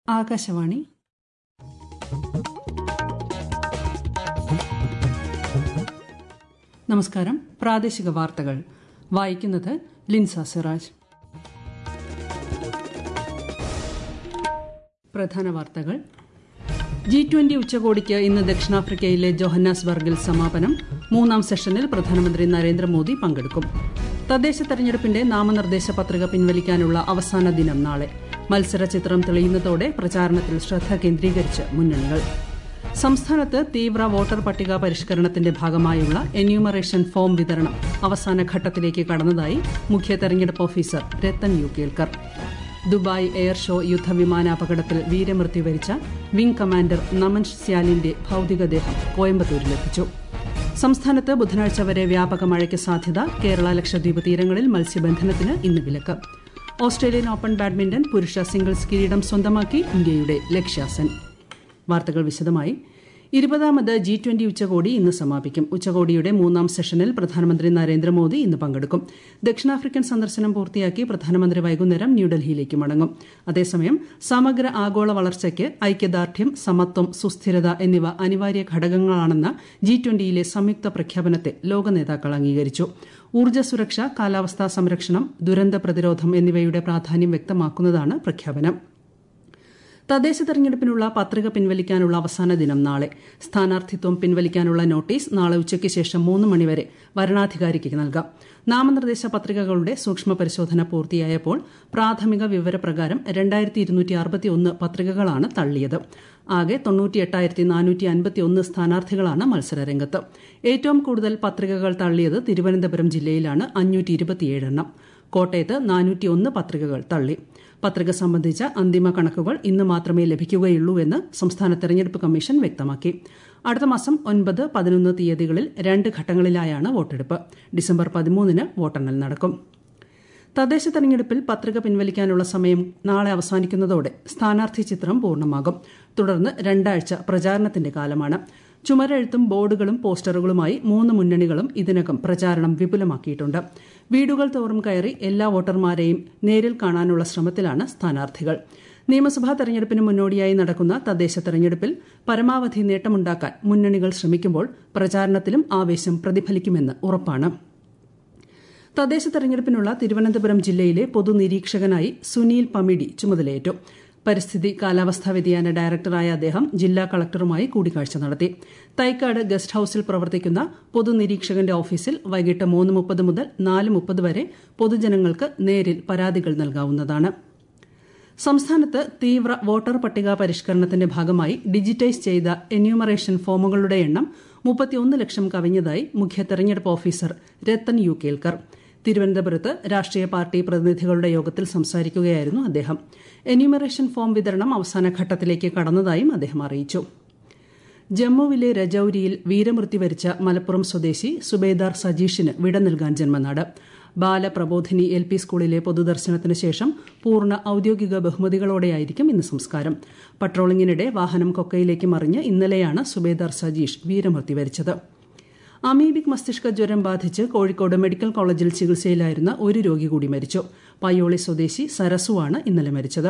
ആകാശവാണി നമസ്കാരം പ്രാദേശിക വാർത്തകൾ വായിക്കുന്നത് ലിൻസ സിറാജ് പ്രധാന വാർത്തകൾ ജി ട്വന്റി ഉച്ചകോടിക്ക് ഇന്ന് ദക്ഷിണാഫ്രിക്കയിലെ ജോഹന്നാസ്ബർഗിൽ സമാപനം മൂന്നാം സെഷനിൽ പ്രധാനമന്ത്രി നരേന്ദ്രമോദി പങ്കെടുക്കും തദ്ദേശ തെരഞ്ഞെടുപ്പിന്റെ നാമനിർദ്ദേശ പത്രിക പിൻവലിക്കാനുള്ള അവസാന ദിനം നാളെ മത്സര ചിത്രം തെളിയുന്നതോടെ പ്രചാരണത്തിൽ ശ്രദ്ധ കേന്ദ്രീകരിച്ച് മുന്നണികൾ സംസ്ഥാനത്ത് തീവ്ര വോട്ടർ പട്ടിക പരിഷ്കരണത്തിന്റെ ഭാഗമായുള്ള എന്യൂമറേഷൻ ഫോം വിതരണം അവസാന ഘട്ടത്തിലേക്ക് കടന്നതായി മുഖ്യ തെരഞ്ഞെടുപ്പ് officer Rathan U Kelkar Dubai air show യുദ്ധവിമാനാപകടത്തിൽ വീരമൃത്യു വരിച്ച വിംഗ് കമാൻഡർ നമൻ സ്യാലിന്റെ ഭൌതികദേഹം കോയമ്പത്തൂരിലെത്തിച്ചു സംസ്ഥാനത്ത് ബുധനാഴ്ച വരെ വ്യാപക മഴയ്ക്ക് സാധ്യത കേരള ലക്ഷദ്വീപ് തീരങ്ങളിൽ മത്സ്യബന്ധനത്തിന് ഇന്ന് വിലക്ക് ഓസ്ട്രേലിയൻ ഓപ്പൺ ബാഡ്മിന്റൺ പുരുഷ സിംഗിൾസ് കിരീടം സ്വന്തമാക്കി ഇന്ത്യയുടെ ലക്ഷ്യാസൻ വാർത്തകൾ വിശദമായി ഇരുപതാമത് ജി ട്വന്റി ഉച്ചകോടി ഇന്ന് സമാപിക്കും ഉച്ചകോടിയുടെ മൂന്നാം സെഷനിൽ പ്രധാനമന്ത്രി നരേന്ദ്രമോദി ഇന്ന് പങ്കെടുക്കും ദക്ഷിണാഫ്രിക്കൻ സന്ദർശനം പൂർത്തിയാക്കി പ്രധാനമന്ത്രി വൈകുന്നേരം ന്യൂഡൽഹിയിലേക്ക് മടങ്ങും അതേസമയം സമഗ്ര ആഗോള വളർച്ചയ്ക്ക് ഐക്യദാർഢ്യം സമത്വം സുസ്ഥിരത എന്നിവ അനിവാര്യ ഘടകങ്ങളാണെന്ന ജി ട്വന്റിയിലെ സംയുക്ത പ്രഖ്യാപനത്തെ ലോക നേതാക്കൾ അംഗീകരിച്ചു ഊർജ്ജ സുരക്ഷ കാലാവസ്ഥാ സംരക്ഷണം ദുരന്ത പ്രതിരോധം എന്നിവയുടെ പ്രാധാന്യം വ്യക്തമാക്കുന്നതാണ് പ്രഖ്യാപനം തദ്ദേശ തെരഞ്ഞെടുപ്പിനുള്ള പത്രിക പിൻവലിക്കാനുള്ള അവസാന ദിനം നാളെ സ്ഥാനാർത്ഥിത്വം പിൻവലിക്കാനുള്ള നോട്ടീസ് നാളെ ഉച്ചയ്ക്ക് ശേഷം മൂന്ന് മണിവരെ വരണാധികാരിക്ക് നൽകാം നാമനിർദ്ദേശ പത്രികകളുടെ സൂക്ഷ്മ പരിശോധന പൂർത്തിയായപ്പോൾ പ്രാഥമിക വിവരപ്രകാരം രണ്ടായിരത്തി ഇരുന്നൂറ്റി അറുപത്തിയൊന്ന് പത്രികകളാണ് തള്ളിയത് ആകെ തൊണ്ണൂറ്റിയെട്ടായിരത്തി നാനൂറ്റി അൻപത്തിയൊന്ന് സ്ഥാനാർത്ഥികളാണ് മത്സരരംഗത്ത് ഏറ്റവും കൂടുതൽ പത്രികകൾ തള്ളിയത് തിരുവനന്തപുരം ജില്ലയിലാണ് അഞ്ഞൂറ്റി ഇരുപത്തിയേഴ് എണ്ണം കോട്ടയത്ത് നാനൂറ്റിയൊന്ന് പത്രികകൾ തള്ളി പത്രിക സംബന്ധിച്ച അന്തിമ കണക്കുകൾ ഇന്ന് മാത്രമേ ലഭിക്കുകയുള്ളൂ എന്ന് സംസ്ഥാന തെരഞ്ഞെടുപ്പ് കമ്മീഷൻ വ്യക്തമാക്കി അടുത്ത മാസം ഒൻപത് പതിനൊന്ന് തീയതികളിൽ രണ്ട് ഘട്ടങ്ങളിലായാണ് വോട്ടെടുപ്പ് ഡിസംബർ പതിമൂന്നിന് വോട്ടെണ്ണൽ നടക്കും തദ്ദേശ തെരഞ്ഞെടുപ്പിൽ പത്രിക പിൻവലിക്കാനുള്ള സമയം നാളെ അവസാനിക്കുന്നതോടെ സ്ഥാനാർത്ഥി ചിത്രം പൂർണ്ണമാകും തുടർന്ന് രണ്ടാഴ്ച പ്രചാരണത്തിന്റെ കാലമാണ് ചുമരെഴുത്തും ബോർഡുകളും പോസ്റ്ററുകളുമായി മൂന്ന് മുന്നണികളും ഇതിനകം പ്രചാരണം വിപുലമാക്കിയിട്ടുണ്ട് വീടുകൾ തോറും കയറി എല്ലാ വോട്ടർമാരെയും നേരിൽ കാണാനുള്ള ശ്രമത്തിലാണ് സ്ഥാനാർത്ഥികൾ നിയമസഭാ തെരഞ്ഞെടുപ്പിന് മുന്നോടിയായി നടക്കുന്ന തദ്ദേശ തെരഞ്ഞെടുപ്പിൽ പരമാവധി നേട്ടമുണ്ടാക്കാൻ മുന്നണികൾ ശ്രമിക്കുമ്പോൾ പ്രചാരണത്തിലും ആവേശം പ്രതിഫലിക്കുമെന്ന് ഉറപ്പാണ് തദ്ദേശ തെരഞ്ഞെടുപ്പിനുള്ള തിരുവനന്തപുരം ജില്ലയിലെ പൊതുനിരീക്ഷകനായി സുനീൽ പമിഡി ചുമതലയേറ്റു പരിസ്ഥിതി കാലാവസ്ഥാ വ്യതിയാന ഡയറക്ടറായ അദ്ദേഹം ജില്ലാ കളക്ടറുമായി കൂടിക്കാഴ്ച നടത്തി തൈക്കാട് ഗസ്റ്റ് ഹൌസിൽ പ്രവർത്തിക്കുന്ന പൊതുനിരീക്ഷകന്റെ ഓഫീസിൽ വൈകിട്ട് മൂന്ന് മുപ്പത് മുതൽ നാല് മുപ്പത് വരെ പൊതുജനങ്ങൾക്ക് നേരിൽ പരാതികൾ നൽകാവുന്നതാണ് സംസ്ഥാനത്ത് തീവ്ര വോട്ടർ പട്ടിക പരിഷ്കരണത്തിന്റെ ഭാഗമായി ഡിജിറ്റൈസ് ചെയ്ത എന്യൂമറേഷൻ ഫോമുകളുടെ എണ്ണം മുപ്പത്തിയൊന്ന് ലക്ഷം കവിഞ്ഞതായി മുഖ്യ തെരഞ്ഞെടുപ്പ് ഓഫീസർ രത്തൻ യു കേൽക്കർ തിരുവനന്തപുരത്ത് രാഷ്ട്രീയ പാർട്ടി പ്രതിനിധികളുടെ യോഗത്തിൽ സംസാരിക്കുകയായിരുന്നു അദ്ദേഹം എന്യൂമറേഷൻ ഫോം വിതരണം അവസാന ഘട്ടത്തിലേക്ക് കടന്നതായും അദ്ദേഹം അറിയിച്ചു ജമ്മുവിലെ രജൌരിയിൽ വീരമൃത്യു വരിച്ച മലപ്പുറം സ്വദേശി സുബേദാർ സജീഷിന് വിട നൽകാൻ ജന്മനാട് ബാലപ്രബോധിനി എൽ പി സ്കൂളിലെ പൊതുദർശനത്തിന് ശേഷം പൂർണ്ണ ഔദ്യോഗിക ബഹുമതികളോടെയായിരിക്കും ഇന്ന് സംസ്കാരം പട്രോളിംഗിനിടെ വാഹനം കൊക്കയിലേക്ക് മറിഞ്ഞ് ഇന്നലെയാണ് സുബേദാർ സജീഷ് വീരമൃത്യു വരിച്ചത് അമീബിക് മസ്തിഷ്ക ജ്വരം ബാധിച്ച് കോഴിക്കോട് മെഡിക്കൽ കോളേജിൽ ചികിത്സയിലായിരുന്ന ഒരു രോഗി കൂടി മരിച്ചു പയ്യോളി സ്വദേശി സരസുവാണ് ഇന്നലെ മരിച്ചത്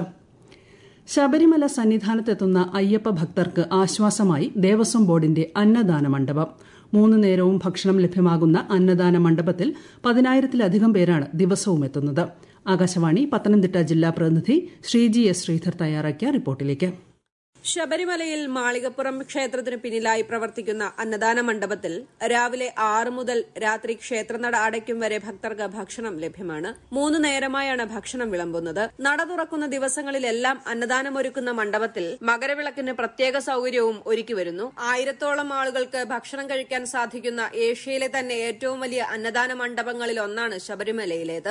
ശബരിമല സന്നിധാനത്തെത്തുന്ന അയ്യപ്പ ഭക്തർക്ക് ആശ്വാസമായി ദേവസ്വം ബോർഡിന്റെ അന്നദാന മണ്ഡപം മൂന്ന് നേരവും ഭക്ഷണം ലഭ്യമാകുന്ന അന്നദാന മണ്ഡപത്തിൽ പതിനായിരത്തിലധികം പേരാണ് ദിവസവും എത്തുന്നത് ആകാശവാണി പത്തനംതിട്ട ജില്ലാ പ്രതിനിധി ശ്രീജി എസ് ശ്രീധർ തയ്യാറാക്കിയ റിപ്പോർട്ടിലേക്ക് ശബരിമലയിൽ മാളികപ്പുറം ക്ഷേത്രത്തിന് പിന്നിലായി പ്രവർത്തിക്കുന്ന അന്നദാന മണ്ഡപത്തിൽ രാവിലെ ആറ് മുതൽ രാത്രി ക്ഷേത്രനട അടയ്ക്കും വരെ ഭക്തർക്ക് ഭക്ഷണം ലഭ്യമാണ് മൂന്ന് നേരമായാണ് ഭക്ഷണം വിളമ്പുന്നത് നട തുറക്കുന്ന ദിവസങ്ങളിലെല്ലാം അന്നദാനമൊരുക്കുന്ന മണ്ഡപത്തിൽ മകരവിളക്കിന് പ്രത്യേക സൌകര്യവും ഒരുക്കിവരുന്നു ആയിരത്തോളം ആളുകൾക്ക് ഭക്ഷണം കഴിക്കാൻ സാധിക്കുന്ന ഏഷ്യയിലെ തന്നെ ഏറ്റവും വലിയ അന്നദാന മണ്ഡപങ്ങളിൽ ഒന്നാണ് ശബരിമലയിലേത്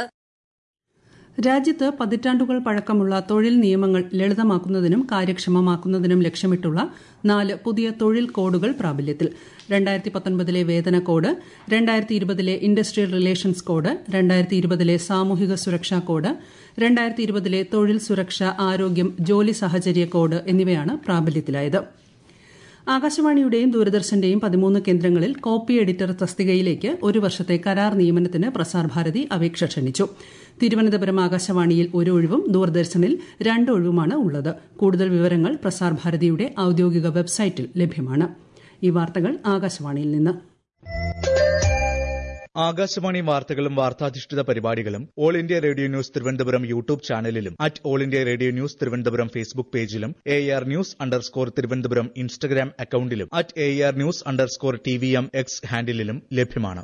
രാജ്യത്ത് പതിറ്റാണ്ടുകൾ പഴക്കമുള്ള തൊഴിൽ നിയമങ്ങൾ ലളിതമാക്കുന്നതിനും കാര്യക്ഷമമാക്കുന്നതിനും ലക്ഷ്യമിട്ടുള്ള നാല് പുതിയ തൊഴിൽ കോഡുകൾ പ്രാബല്യത്തിൽ രണ്ടായിരത്തി പത്തൊൻപതിലെ വേതന കോഡ് രണ്ടായിരത്തി ഇരുപതിലെ ഇൻഡസ്ട്രിയൽ റിലേഷൻസ് കോഡ് രണ്ടായിരത്തി ഇരുപതിലെ സാമൂഹിക സുരക്ഷാ കോഡ് രണ്ടായിരത്തി ഇരുപതിലെ തൊഴിൽ സുരക്ഷ ആരോഗ്യം ജോലി സാഹചര്യ കോഡ് എന്നിവയാണ് പ്രാബല്യത്തിലായത് ആകാശവാണിയുടെയും ദൂരദർശന്റെയും പതിമൂന്ന് കേന്ദ്രങ്ങളിൽ കോപ്പി എഡിറ്റർ തസ്തികയിലേക്ക് ഒരു വർഷത്തെ കരാർ നിയമനത്തിന് പ്രസാർ ഭാരതി അപേക്ഷ ക്ഷണിച്ചു തിരുവനന്തപുരം ആകാശവാണിയിൽ ഒരു ഒഴിവും ദൂരദർശനിൽ രണ്ട് ഒഴിവുമാണ് ഉള്ളത് കൂടുതൽ വിവരങ്ങൾ പ്രസാർ ഭാരതിയുടെ ഔദ്യോഗിക വെബ്സൈറ്റിൽ ലഭ്യമാണ് ഈ വാർത്തകൾ ആകാശവാണിയിൽ നിന്ന് ആകാശവാണി വാർത്തകളും വാർത്താധിഷ്ഠിത പരിപാടികളും all India radio news Thiruvananthapuram YouTube ചാനലിലും at all India radio news Thiruvananthapuram Facebook പേജിലും A R news underscore Thiruvananthapuram Instagram അക്കൌണ്ടിലും at A R news underscore T V M X ഹാൻഡിലും ലഭ്യമാണ്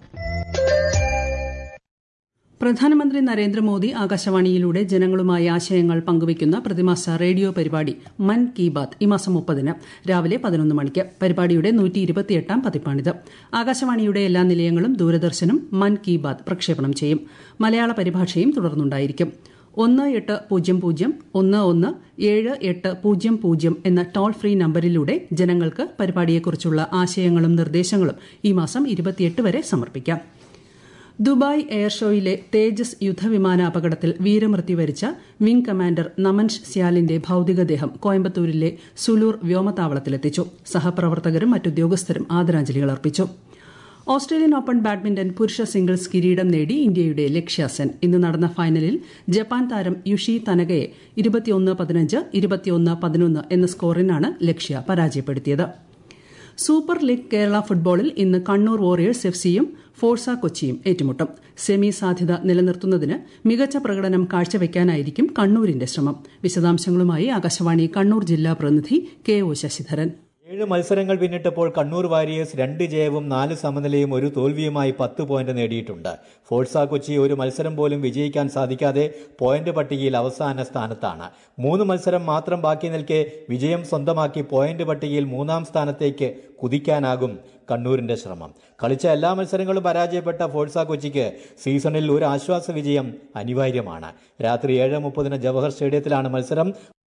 പ്രധാനമന്ത്രി നരേന്ദ്രമോദി ആകാശവാണിയിലൂടെ ജനങ്ങളുമായി ആശയങ്ങൾ പങ്കുവയ്ക്കുന്ന പ്രതിമാസ റേഡിയോ പരിപാടി മൻ കി ബാത് ഈ മാസം മുപ്പതിന് രാവിലെ പതിനൊന്ന് മണിക്ക് പരിപാടിയുടെ നൂറ്റി ഇരുപത്തിയെട്ടാം പതിപ്പാണിത് ആകാശവാണിയുടെ എല്ലാ നിലയങ്ങളും ദൂരദർശനും മൻ കി ബാത് പ്രക്ഷേപണം ചെയ്യും മലയാള പരിഭാഷയും തുടർന്നുണ്ടായിരിക്കും ഒന്ന് എട്ട് പൂജ്യം പൂജ്യം ഒന്ന് ഒന്ന് ഏഴ് എട്ട് പൂജ്യം പൂജ്യം എന്ന ടോൾ ഫ്രീ നമ്പരിലൂടെ ജനങ്ങൾക്ക് പരിപാടിയെക്കുറിച്ചുള്ള ആശയങ്ങളും നിർദ്ദേശങ്ങളും ഈ മാസം ഇരുപത്തിയെട്ട് വരെ സമർപ്പിക്കാം ദുബായ് എയർ ഷോയിലെ തേജസ് യുദ്ധവിമാന അപകടത്തിൽ വീരമൃത്യു വരിച്ച വിംഗ് കമാൻഡർ നമൻ സ്യാലിന്റെ ഭൌതികദേഹം കോയമ്പത്തൂരിലെ സുലൂർ വ്യോമതാവളത്തിലെത്തിച്ചു സഹപ്രവർത്തകരും മറ്റുദ്യോഗസ്ഥരും ആദരാഞ്ജലികൾ അർപ്പിച്ചു ഓസ്ട്രേലിയൻ ഓപ്പൺ ബാഡ്മിന്റൺ പുരുഷ സിംഗിൾസ് കിരീടം നേടി ഇന്ത്യയുടെ ലക്ഷ്യ സെൻ ഇന്ന് നടന്ന ഫൈനലിൽ ജപ്പാൻ താരം യുഷി തനകയെ ഇരുപത്തിയൊന്ന് പതിനഞ്ച് ഇരുപത്തിയൊന്ന് പതിനൊന്ന് എന്ന സ്കോറിനാണ് ലക്ഷ്യ പരാജയപ്പെടുത്തിയത് സൂപ്പർ ലീഗ് കേരള ഫുട്ബോളിൽ ഇന്ന് കണ്ണൂർ വോറിയേഴ്സ് എഫ് സിയും ഫോഴ്സ കൊച്ചിയും ഏറ്റുമുട്ടും സെമി സാധ്യത നിലനിർത്തുന്നതിന് മികച്ച പ്രകടനം കാഴ്ചവെക്കാനായിരിക്കും കണ്ണൂരിന്റെ ശ്രമം വിശദാംശങ്ങളുമായി ആകാശവാണി കണ്ണൂർ ജില്ലാ പ്രതിനിധി കെ ഒ ശശിധരൻ ഏഴ് മത്സരങ്ങൾ പിന്നിട്ടപ്പോൾ കണ്ണൂർ വാരിയേഴ്സ് രണ്ട് ജയവും നാല് സമനിലയും ഒരു തോൽവിയുമായി പത്ത് പോയിന്റ് നേടിയിട്ടുണ്ട് ഫോഴ്സ കൊച്ചി ഒരു മത്സരം പോലും വിജയിക്കാൻ സാധിക്കാതെ പോയിന്റ് പട്ടികയിൽ അവസാന സ്ഥാനത്താണ് മൂന്ന് മത്സരം മാത്രം ബാക്കി നിൽക്കെ വിജയം സ്വന്തമാക്കി പോയിന്റ് പട്ടികയിൽ മൂന്നാം സ്ഥാനത്തേക്ക് കുതിക്കാനാകും കണ്ണൂരിന്റെ ശ്രമം കളിച്ച എല്ലാ മത്സരങ്ങളും പരാജയപ്പെട്ട ഫോഴ്സ കൊച്ചിക്ക് സീസണിൽ ഒരു ആശ്വാസ വിജയം അനിവാര്യമാണ് രാത്രി ഏഴ് മുപ്പതിന് ജവഹർ സ്റ്റേഡിയത്തിലാണ് മത്സരം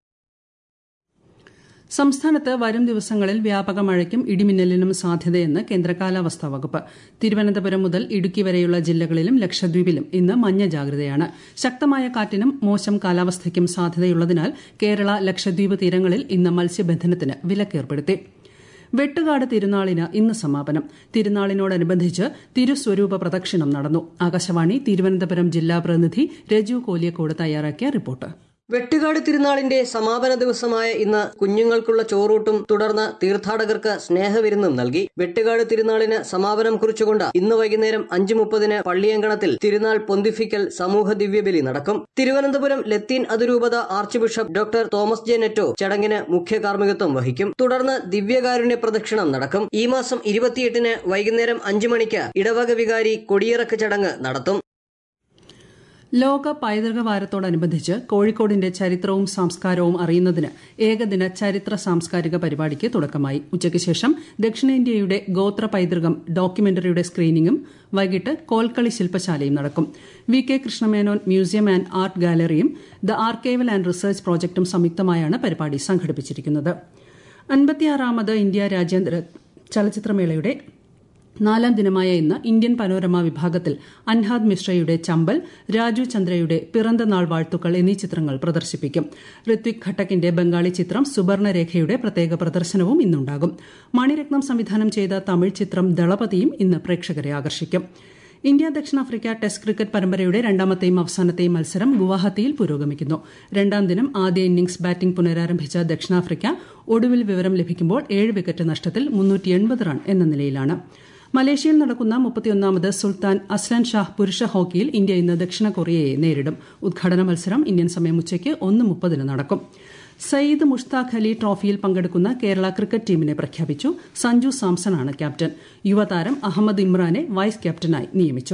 സംസ്ഥാനത്ത് വരും ദിവസങ്ങളിൽ വ്യാപക മഴയ്ക്കും ഇടിമിന്നലിനും സാധ്യതയെന്ന് കേന്ദ്ര കാലാവസ്ഥാ വകുപ്പ് തിരുവനന്തപുരം മുതൽ ഇടുക്കി വരെയുള്ള ജില്ലകളിലും ലക്ഷദ്വീപിലും ഇന്ന് മഞ്ഞ ജാഗ്രതയാണ് ശക്തമായ കാറ്റിനും മോശം കാലാവസ്ഥയ്ക്കും സാധ്യതയുള്ളതിനാൽ കേരള ലക്ഷദ്വീപ് തീരങ്ങളിൽ ഇന്ന് മത്സ്യബന്ധനത്തിന് വിലക്കേർപ്പെടുത്തി വെട്ടുകാട് തിരുനാളിന് ഇന്ന് സമാപനം തിരുനാളിനോടനുബന്ധിച്ച് തിരുസ്വരൂപ പ്രദക്ഷിണം നടന്നു ആകാശവാണി തിരുവനന്തപുരം ജില്ലാ പ്രതിനിധി രജു കോലിയക്കോട് തയ്യാറാക്കിയ റിപ്പോർട്ട് വെട്ടുകാട് തിരുനാളിന്റെ സമാപന ദിവസമായ ഇന്ന് കുഞ്ഞുങ്ങൾക്കുള്ള ചോറൂട്ടും തുടർന്ന് തീർത്ഥാടകർക്ക് സ്നേഹവിരുന്നും നൽകി വെട്ടുകാട് തിരുനാളിന് സമാപനം കുറിച്ചുകൊണ്ട് ഇന്ന് വൈകുന്നേരം അഞ്ചു മുപ്പതിന് പള്ളിയങ്കണത്തിൽ തിരുനാൾ പൊന്തിഫിക്കൽ സമൂഹ ദിവ്യബലി നടക്കും തിരുവനന്തപുരം ലത്തീൻ അതിരൂപത archbishop doctor Thomas J Netto ചടങ്ങിന് മുഖ്യ കാർമ്മികത്വം വഹിക്കും തുടർന്ന് ദിവ്യകാരുണ്യ പ്രദക്ഷിണം നടക്കും ഈ മാസം ഇരുപത്തിയെട്ടിന് വൈകുന്നേരം അഞ്ചു മണിക്ക് ഇടവക വികാരി കൊടിയിറക്ക് ചടങ്ങ് നടത്തും ലോക പൈതൃക വാരത്തോടനുബന്ധിച്ച് കോഴിക്കോടിന്റെ ചരിത്രവും സംസ്കാരവും അറിയുന്നതിന് ഏകദിന ചരിത്ര സാംസ്കാരിക പരിപാടിക്ക് തുടക്കമായി ഉച്ചയ്ക്ക് ശേഷം ദക്ഷിണേന്ത്യയുടെ ഗോത്ര പൈതൃകം ഡോക്യുമെന്ററിയുടെ സ്ക്രീനിംഗും വൈകിട്ട് കോൽക്കളി ശില്പശാലയും നടക്കും V K Krishna Menon museum and art ഗാലറിയും ദ ആർക്കൈവൽ ആൻഡ് റിസർച്ച് പ്രോജക്ടും സംയുക്തമായാണ് പരിപാടി സംഘടിപ്പിച്ചിരിക്കുന്നത് അൻപത്തിയാറാമത് ഇന്ത്യ രാജ്യാന്തര ചലച്ചിത്രമേളയുടെ നാലാം ദിനമായ ഇന്ന് ഇന്ത്യൻ പനോരമ വിഭാഗത്തിൽ അൻഹാദ് മിശ്രയുടെ ചമ്പൽ രാജു ചന്ദ്രയുടെ പിറந்த നാൾ വാഴ്ത്തുക്കൾ എന്നീ ചിത്രങ്ങൾ പ്രദർശിപ്പിക്കും ഋത്വിക് ഘട്ടക്കിന്റെ ബംഗാളി ചിത്രം സുവർണരേഖയുടെ പ്രത്യേക പ്രദർശനവും ഇന്നുണ്ടാകും മണിരത്നം സംവിധാനം ചെയ്ത തമിഴ് ചിത്രം ദളപതിയും ഇന്ന് പ്രേക്ഷകരെ ആകർഷിക്കും ഇന്ത്യ ദക്ഷിണാഫ്രിക്ക ടെസ്റ്റ് ക്രിക്കറ്റ് പരമ്പരയുടെ രണ്ടാമത്തെയും അവസാനത്തെയും മത്സരം ഗുവാഹത്തിയിൽ പുരോഗമിക്കുന്നു രണ്ടാം ദിനം ആദ്യ ഇന്നിംഗ്സ് ബാറ്റിംഗ് പുനരാരംഭിച്ച ദക്ഷിണാഫ്രിക്ക ഒടുവിൽ വിവരം ലഭിക്കുമ്പോൾ ഏഴ് വിക്കറ്റ് നഷ്ടത്തിൽ റൺ എന്ന നിലയിലാണ് മലേഷ്യയിൽ നടക്കുന്ന മുപ്പത്തിയൊന്നാമത് സുൽത്താൻ അസ്ലാൻ ഷാഹ് പുരുഷ ഹോക്കിയിൽ ഇന്ത്യ ഇന്ന് ദക്ഷിണ കൊറിയയെ നേരിടും ഉദ്ഘാടന മത്സരം ഇന്ത്യൻ സമയം ഉച്ചയ്ക്ക് ഒന്ന് മുപ്പതിന് നടക്കും സയ്യിദ് മുഷ്താഖ് അലി ട്രോഫിയിൽ പങ്കെടുക്കുന്ന കേരള ക്രിക്കറ്റ് ടീമിനെ പ്രഖ്യാപിച്ചു സഞ്ജു സാംസണാണ് ക്യാപ്റ്റൻ യുവതാരം അഹമ്മദ് ഇമ്രാനെ വൈസ് ക്യാപ്റ്റനായി നിയമിച്ചു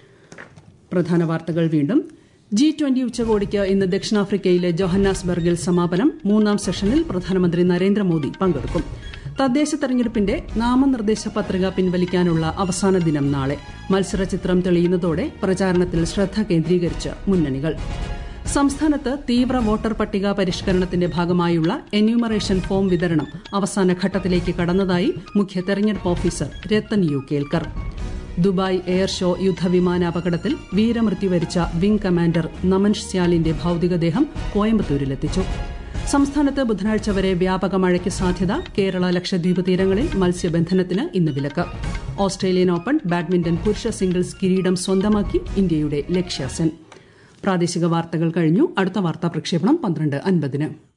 പ്രധാന വാർത്തകൾ വീണ്ടും ജി ട്വന്റി ഉച്ചകോടിക്ക് ഇന്ന് ദക്ഷിണാഫ്രിക്കയിലെ ജോഹന്നാസ്ബർഗിൽ സമാപനം മൂന്നാം സെഷനിൽ പ്രധാനമന്ത്രി നരേന്ദ്രമോദി പങ്കെടുക്കും തദ്ദേശ തെരഞ്ഞെടുപ്പിന്റെ നാമനിർദ്ദേശ പത്രിക പിൻവലിക്കാനുള്ള അവസാന ദിനം നാളെ മത്സരചിത്രം തെളിയുന്നതോടെ പ്രചാരണത്തിൽ ശ്രദ്ധ കേന്ദ്രീകരിച്ച് മുന്നണികൾ സംസ്ഥാനത്ത് തീവ്ര വോട്ടർ പട്ടിക പരിഷ്കരണത്തിന്റെ ഭാഗമായുള്ള എന്യൂമറേഷൻ ഫോം വിതരണം അവസാന ഘട്ടത്തിലേക്ക് കടന്നതായി മുഖ്യ തെരഞ്ഞെടുപ്പ് officer Rathan U Kelkar Dubai air show യുദ്ധവിമാന അപകടത്തിൽ വീരമൃത്യു വരിച്ച വിംഗ് കമാൻഡർ നമൻ സ്യാലിന്റെ ഭൌതികദേഹം കോയമ്പത്തൂരിലെത്തിച്ചു സംസ്ഥാനത്ത് ബുധനാഴ്ച വരെ വ്യാപക മഴയ്ക്ക് സാധ്യത കേരള ലക്ഷദ്വീപ് തീരങ്ങളിൽ മത്സ്യബന്ധനത്തിന് ഇന്ന് വിലക്ക് ഓസ്ട്രേലിയൻ ഓപ്പൺ ബാഡ്മിന്റൺ പുരുഷ സിംഗിൾസ് കിരീടം സ്വന്തമാക്കി ഇന്ത്യയുടെ ലക്ഷ്യ സെൻ പ്രാദേശിക വാർത്തകൾ കഴിഞ്ഞു അടുത്ത വാർത്താ പ്രക്ഷേപണം പന്ത്രണ്ട് അൻപതിന്